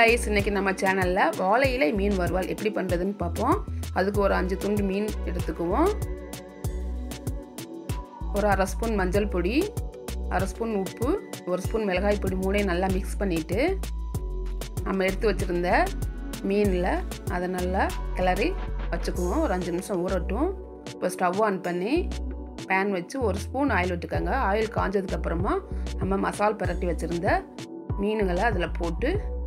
guys இன்னைக்கு நம்ம சேனலில் வாழை இலை மீன் வறுவல் எப்படி பண்ணுறதுன்னு பார்ப்போம் அதுக்கு ஒரு அஞ்சு துண்டு மீன் எடுத்துக்குவோம் ஒரு அரை ஸ்பூன் மஞ்சள் பொடி அரை ஸ்பூன் உப்பு ஒரு ஸ்பூன் மிளகாய் பொடி மூணையும் நல்லா மிக்ஸ் பண்ணிவிட்டு நம்ம எடுத்து வச்சுருந்த மீனில் அதை நல்லா கிளறி வச்சுக்குவோம் ஒரு அஞ்சு நிமிஷம் ஊறட்டும் இப்போ ஸ்டவ் ஆன் பண்ணி பேன் வச்சு ஒரு ஸ்பூன் ஆயில் விட்டுக்கோங்க ஆயில் காஞ்சதுக்கப்புறமா நம்ம மசால் பரட்டி வச்சுருந்த மீனுங்களை அதில் போட்டு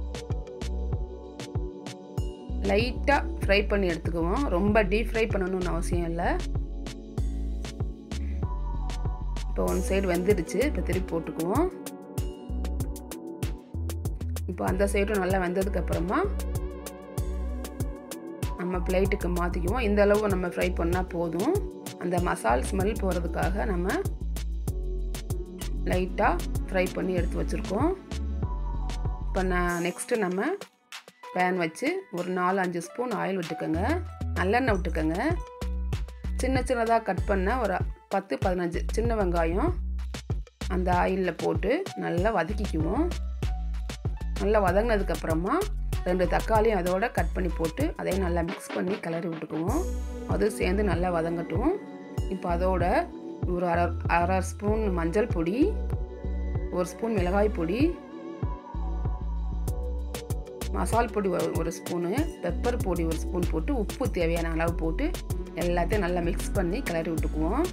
லைட்டாக ஃப்ரை பண்ணி எடுத்துக்குவோம் ரொம்ப டீப் ஃப்ரை பண்ணணும்னு அவசியம் இல்லை இப்போ ஒன் சைடு வெந்துடுச்சு இப்போ திருப்பி போட்டுக்குவோம் இப்போ அந்த சைடும் நல்லா வெந்ததுக்கப்புறமா நம்ம பிளேட்டுக்கு மாற்றிக்குவோம் இந்த அளவு நம்ம ஃப்ரை பண்ணால் போதும் அந்த மசால் ஸ்மெல் போகிறதுக்காக நம்ம லைட்டாக ஃப்ரை பண்ணி எடுத்து வச்சுருக்கோம் இப்போ நான் நெக்ஸ்ட்டு நம்ம பேன் வச்சு ஒரு நாலு அஞ்சு ஸ்பூன் ஆயில் விட்டுக்கோங்க நல்லெண்ணெய் விட்டுக்கோங்க சின்ன சின்னதாக கட் பண்ண ஒரு பத்து பதினஞ்சு சின்ன வெங்காயம் அந்த ஆயிலில் போட்டு நல்லா வதக்கிக்குவோம் நல்லா வதங்கினதுக்கப்புறமா ரெண்டு தக்காளியும் அதோட கட் பண்ணி போட்டு அதையும் நல்லா மிக்ஸ் பண்ணி கிளறி விட்டுக்குவோம் அதுவும் சேர்ந்து நல்லா வதங்கட்டும் இப்போ அதோட ஒரு அரை அரை ஸ்பூன் மஞ்சள் பொடி ஒரு ஸ்பூன் மிளகாய் பொடி மசால் பொடி ஒரு ஸ்பூனு பெப்பர் பொடி ஒரு ஸ்பூன் போட்டு உப்பு தேவையான அளவு போட்டு எல்லாத்தையும் நல்லா மிக்ஸ் பண்ணி கிளறி விட்டுக்குவோம்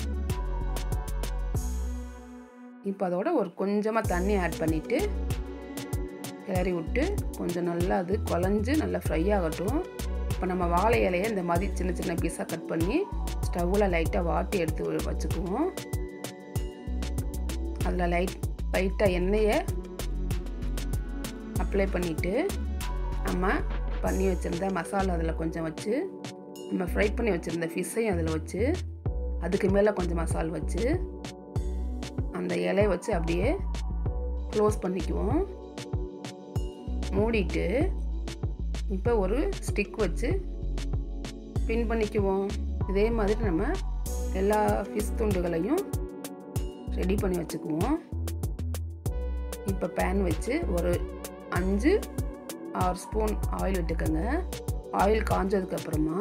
இப்போ அதோட ஒரு கொஞ்சமாக தண்ணி ஆட் பண்ணிவிட்டு கிளறி விட்டு கொஞ்சம் நல்லா அது குழஞ்சி நல்லா ஃப்ரை ஆகட்டும் இப்போ நம்ம வாழை இலையை இந்த மாதிரி சின்ன சின்ன பீஸாக கட் பண்ணி ஸ்டவ்வில் லைட்டாக வாட்டி எடுத்து வச்சுக்குவோம் அதில் லைட் லைட்டாக எண்ணெயை அப்ளை பண்ணிவிட்டு நம்ம பண்ணி வச்சுருந்த மசாலா அதில் கொஞ்சம் வச்சு நம்ம ஃப்ரை பண்ணி வச்சுருந்த ஃபிஷ்ஷையும் அதில் வச்சு அதுக்கு மேலே கொஞ்சம் மசால் வச்சு அந்த இலையை வச்சு அப்படியே க்ளோஸ் பண்ணிக்குவோம் மூடிட்டு இப்போ ஒரு ஸ்டிக் வச்சு பின் பண்ணிக்குவோம் இதே மாதிரி நம்ம எல்லா ஃபிஷ் துண்டுகளையும் ரெடி பண்ணி வச்சுக்குவோம் இப்போ பேன் வச்சு ஒரு அஞ்சு ஆறு ஸ்பூன் ஆயில் விட்டுக்கோங்க ஆயில் காஞ்சதுக்கப்புறமா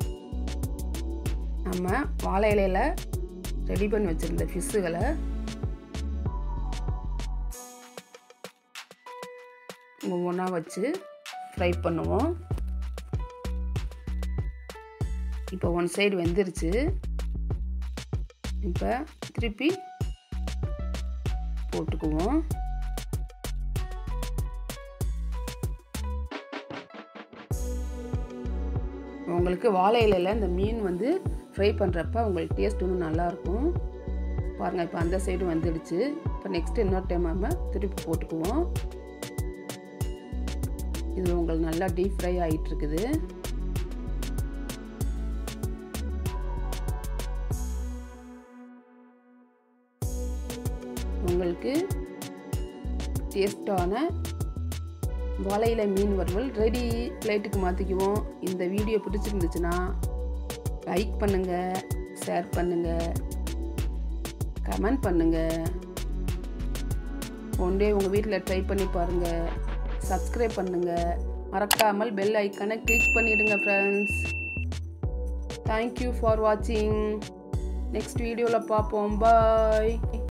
நம்ம வாழை இலையில் ரெடி பண்ணி வச்சுருந்த ஃபிஷ்ஷுகளை ஒவ்வொன்றா வச்சு ஃப்ரை பண்ணுவோம் இப்போ ஒன் சைடு வெந்துருச்சு இப்போ திருப்பி போட்டுக்குவோம் உங்களுக்கு வாழை இலையில் இந்த மீன் வந்து ஃப்ரை பண்ணுறப்ப உங்களுக்கு டேஸ்ட் இன்னும் நல்லாயிருக்கும் பாருங்கள் இப்போ அந்த சைடு வந்துடுச்சு இப்போ நெக்ஸ்ட்டு இன்னொரு டைம் நம்ம திருப்பி போட்டுக்குவோம் இது உங்களுக்கு நல்லா டீப் ஃப்ரை ஆகிட்டு இருக்குது உங்களுக்கு டேஸ்டான வாழையில மீன் வறுவல் ரெடி பிளேட்டுக்கு மாற்றிக்குவோம் இந்த வீடியோ பிடிச்சிருந்துச்சுன்னா லைக் பண்ணுங்கள் ஷேர் பண்ணுங்கள் கமெண்ட் பண்ணுங்கள் ஒன் டே உங்கள் வீட்டில் ட்ரை பண்ணி பாருங்கள் சப்ஸ்கிரைப் பண்ணுங்கள் மறக்காமல் பெல் ஐக்கனை கிளிக் பண்ணிவிடுங்க ஃப்ரெண்ட்ஸ் தேங்க்யூ ஃபார் வாட்சிங் நெக்ஸ்ட் வீடியோவில் பார்ப்போம் பாய்